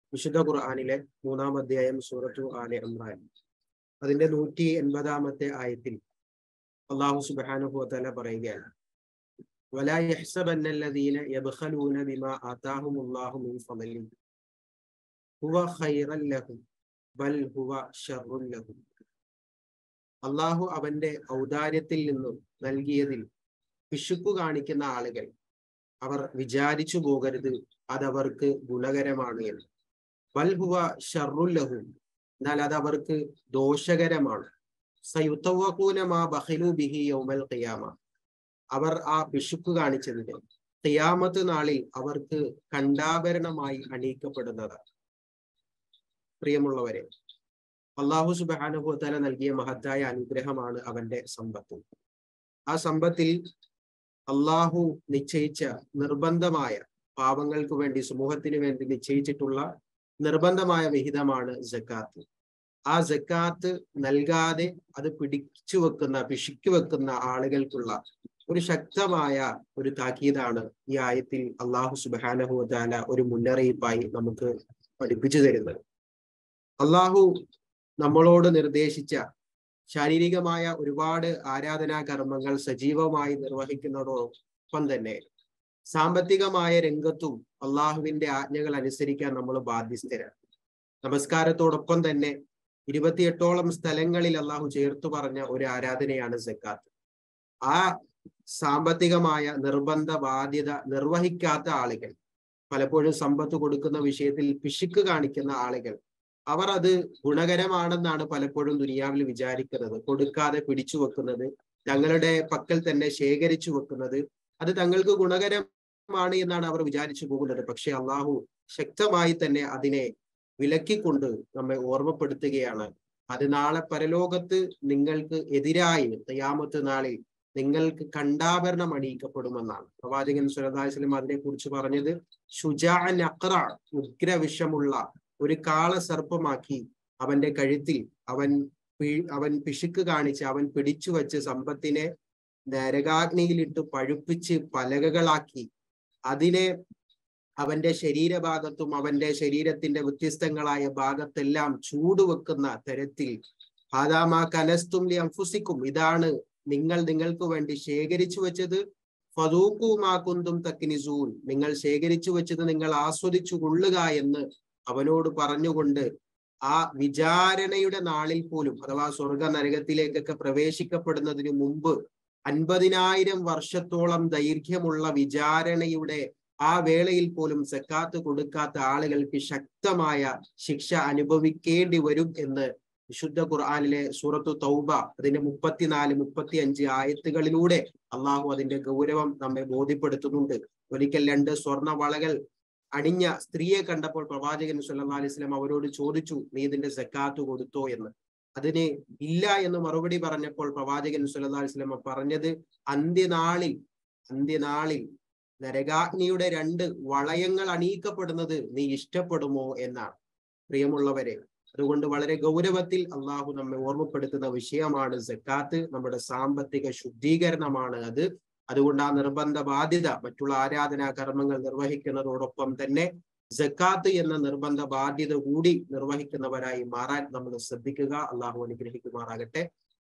വിശുദ്ധ ഖുർആാനിലെ മൂന്നാം അധ്യായം സൂറത്തു ആലെ ഇമ്രാൻ അതിന്റെ നൂറ്റി എൺപതാമത്തെ ആയത്തിൽ അള്ളാഹു സുബ്ഹാനഹു വതആല പറയുകയാണ് ولا يحسبن الذين يبخلون بما آتاهم الله من فضله هو خيرا لهم ബൽ ഹുവ ഷർറുൻ ലഹും അള്ളാഹു അവന്റെ ഔദാര്യത്തിൽ നിന്നും നൽകിയതിൽ പിശുക്കു കാണിക്കുന്ന ആളുകൾ അവർ വിചാരിച്ചു പോകരുത് അതവർക്ക് ഗുണകരമാണ് എന്ന് ബൽ ഹുവ ഷർറുൻ ലഹും എന്നാൽ അത് അവർക്ക് ദോഷകരമാണ് സയുത്തവക്കൂന മാ ബഹിലു ബിഹി യൗമൽ ഖിയാമ അവർ ആ പിശുക്ക് കാണിച്ചതിന് ഖിയാമത്ത് നാളിൽ അവർക്ക് കണ്ടാഭരണമായി അണിയിക്കപ്പെടുന്നതാണ് പ്രിയമുള്ളവരെ അള്ളാഹു സുബാനുഭവത്തല നൽകിയ മഹത്തായ അനുഗ്രഹമാണ് അവന്റെ സമ്പത്ത് ആ സമ്പത്തിൽ അള്ളാഹു നിശ്ചയിച്ച നിർബന്ധമായ പാവങ്ങൾക്ക് വേണ്ടി സമൂഹത്തിന് വേണ്ടി നിശ്ചയിച്ചിട്ടുള്ള നിർബന്ധമായ വിഹിതമാണ് ജക്കാത്ത് ആ ജക്കാത്ത് നൽകാതെ അത് പിടിച്ചു വെക്കുന്ന പിശുക്കു വെക്കുന്ന ആളുകൾക്കുള്ള ഒരു ശക്തമായ ഒരു താക്കീതാണ് ഈ ആയത്തിൽ അള്ളാഹു സുബാനഹുല ഒരു മുന്നറിയിപ്പായി നമുക്ക് പഠിപ്പിച്ചു തരുന്നത് അള്ളാഹു നമ്മളോട് നിർദ്ദേശിച്ച ശാരീരികമായ ഒരുപാട് ആരാധനാ കർമ്മങ്ങൾ സജീവമായി നിർവഹിക്കുന്നതോടൊപ്പം തന്നെ സാമ്പത്തികമായ രംഗത്തും അള്ളാഹുവിന്റെ ആജ്ഞകൾ അനുസരിക്കാൻ നമ്മൾ ബാധ്യസ്ഥരാണ് നമസ്കാരത്തോടൊപ്പം തന്നെ ഇരുപത്തിയെട്ടോളം സ്ഥലങ്ങളിൽ അള്ളാഹു ചേർത്തു പറഞ്ഞ ഒരു ആരാധനയാണ് സക്കാത്ത് ആ സാമ്പത്തികമായ നിർബന്ധ ബാധ്യത നിർവഹിക്കാത്ത ആളുകൾ പലപ്പോഴും സമ്പത്ത് കൊടുക്കുന്ന വിഷയത്തിൽ പിശുക്ക് കാണിക്കുന്ന ആളുകൾ അവർ അത് ഗുണകരമാണെന്നാണ് പലപ്പോഴും ദുനിയാവിൽ വിചാരിക്കുന്നത് കൊടുക്കാതെ പിടിച്ചു വെക്കുന്നത് തങ്ങളുടെ പക്കൽ തന്നെ ശേഖരിച്ചു വെക്കുന്നത് അത് തങ്ങൾക്ക് ഗുണകരമാണ് എന്നാണ് അവർ വിചാരിച്ചു പോകുന്നത് പക്ഷെ അള്ളാഹു ശക്തമായി തന്നെ അതിനെ വിലക്കിക്കൊണ്ട് നമ്മെ ഓർമ്മപ്പെടുത്തുകയാണ് അത് നാളെ പരലോകത്ത് നിങ്ങൾക്ക് എതിരായി തയ്യാമത്ത് നാളിൽ നിങ്ങൾക്ക് കണ്ടാഭരണം അണിയിക്കപ്പെടുമെന്നാണ് പ്രവാചകൻ സുരദാസ്ലം അതിനെ കുറിച്ച് പറഞ്ഞത് ഷുജാൻ അക്ര ഉഗ്രവിഷമുള്ള ഒരു കാളസർപ്പമാക്കി അവന്റെ കഴുത്തിൽ അവൻ അവൻ പിശുക്ക് കാണിച്ച് അവൻ പിടിച്ചു വച്ച് സമ്പത്തിനെ നരകാഗ്നിയിലിട്ട് പഴുപ്പിച്ച് പലകകളാക്കി അതിനെ അവന്റെ ശരീരഭാഗത്തും അവന്റെ ശരീരത്തിന്റെ വ്യത്യസ്തങ്ങളായ ഭാഗത്തെല്ലാം ചൂടുവെക്കുന്ന തരത്തിൽ ഹാദാമാ കനസ്തും അംഫുസിക്കും ഇതാണ് നിങ്ങൾ നിങ്ങൾക്ക് വേണ്ടി ശേഖരിച്ചു വെച്ചത് ഫതൂക്കുമാക്കുന്തും തക്കിനിസൂൻ നിങ്ങൾ ശേഖരിച്ചു വെച്ചത് നിങ്ങൾ ആസ്വദിച്ചു കൊള്ളുക എന്ന് അവനോട് പറഞ്ഞുകൊണ്ട് ആ വിചാരണയുടെ നാളിൽ പോലും അഥവാ സ്വർഗ നരകത്തിലേക്കൊക്കെ പ്രവേശിക്കപ്പെടുന്നതിന് മുമ്പ് അൻപതിനായിരം വർഷത്തോളം ദൈർഘ്യമുള്ള വിചാരണയുടെ ആ വേളയിൽ പോലും സക്കാത്ത് കൊടുക്കാത്ത ആളുകൾക്ക് ശക്തമായ ശിക്ഷ അനുഭവിക്കേണ്ടി വരും എന്ന് വിശുദ്ധ ഖുർആാനിലെ സൂറത്തു തൗബ അതിന്റെ മുപ്പത്തിനാല് മുപ്പത്തി അഞ്ച് ആയത്തുകളിലൂടെ അള്ളാഹു അതിന്റെ ഗൗരവം നമ്മെ ബോധ്യപ്പെടുത്തുന്നുണ്ട് ഒരിക്കൽ രണ്ട് സ്വർണ വളകൾ അണിഞ്ഞ സ്ത്രീയെ കണ്ടപ്പോൾ പ്രവാചകൻ സല്ലാ അലൈഹി സ്വലം അവരോട് ചോദിച്ചു നീ ഇതിന്റെ സക്കാത്ത് കൊടുത്തോ എന്ന് അതിന് ഇല്ല എന്ന് മറുപടി പറഞ്ഞപ്പോൾ പ്രവാചകൻ സല്ലാ അലൈഹി സ്വലം പറഞ്ഞത് അന്ത്യനാളിൽ അന്ത്യനാളിൽ നരകാഗ്നിയുടെ രണ്ട് വളയങ്ങൾ അണിയിക്കപ്പെടുന്നത് നീ ഇഷ്ടപ്പെടുമോ എന്നാണ് പ്രിയമുള്ളവരെ അതുകൊണ്ട് വളരെ ഗൗരവത്തിൽ അള്ളാഹു നമ്മെ ഓർമ്മപ്പെടുത്തുന്ന വിഷയമാണ് സക്കാത്ത് നമ്മുടെ സാമ്പത്തിക ശുദ്ധീകരണമാണ് അത് അതുകൊണ്ട് ആ നിർബന്ധ ബാധ്യത മറ്റുള്ള ആരാധനാ കർമ്മങ്ങൾ നിർവഹിക്കുന്നതോടൊപ്പം തന്നെ ജക്കാത്ത് എന്ന നിർബന്ധ ബാധ്യത കൂടി നിർവഹിക്കുന്നവരായി മാറാൻ നമ്മൾ ശ്രദ്ധിക്കുക അള്ളാഹു അനുഗ്രഹിക്കുമാറാകട്ടെ